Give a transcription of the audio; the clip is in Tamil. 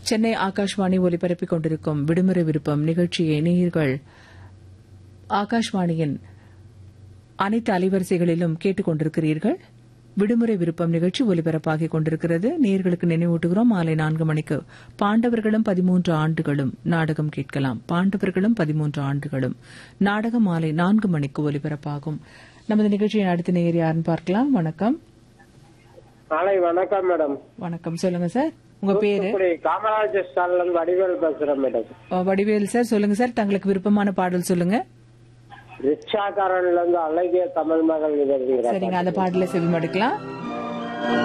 சென்னை ஆகாஷ்வாணி ஒலிபரப்பிக் கொண்டிருக்கும் விடுமுறை விருப்பம் நிகழ்ச்சியை நேயர்கள் ஆகாஷ்வாணியின் அனைத்து அலைவரிசைகளிலும் கேட்டுக் கொண்டிருக்கிறீர்கள் விடுமுறை விருப்பம் நிகழ்ச்சி ஒலிபரப்பாகிக் கொண்டிருக்கிறது நேர்களுக்கு நினைவூட்டுகிறோம் மாலை நான்கு மணிக்கு பாண்டவர்களும் பதிமூன்று ஆண்டுகளும் நாடகம் கேட்கலாம் பாண்டவர்களும் பதிமூன்று ஆண்டுகளும் நாடகம் மாலை நான்கு மணிக்கு ஒலிபரப்பாகும் நமது நிகழ்ச்சியின் அடுத்த நேயர் யாருன்னு பார்க்கலாம் வணக்கம் நாளை வணக்கம் மேடம் வணக்கம் சொல்லுங்க சார் உங்க பேரு இப்படி காமராஜர் ஸ்டாலில் இருந்து வடிவேல் பேசுறேன் மேடம் அஹ், வடிவேல் சார் சொல்லுங்க சார் தங்களுக்கு விருப்பமான பாடல் சொல்லுங்க ரிக்ஷாக்காரன்ல இருந்து அழகிய தமிழ் மகள் நிகழ்ச்சிங்கிறார் சரிங்க அந்த பாடல செவிமடுக்கலாம்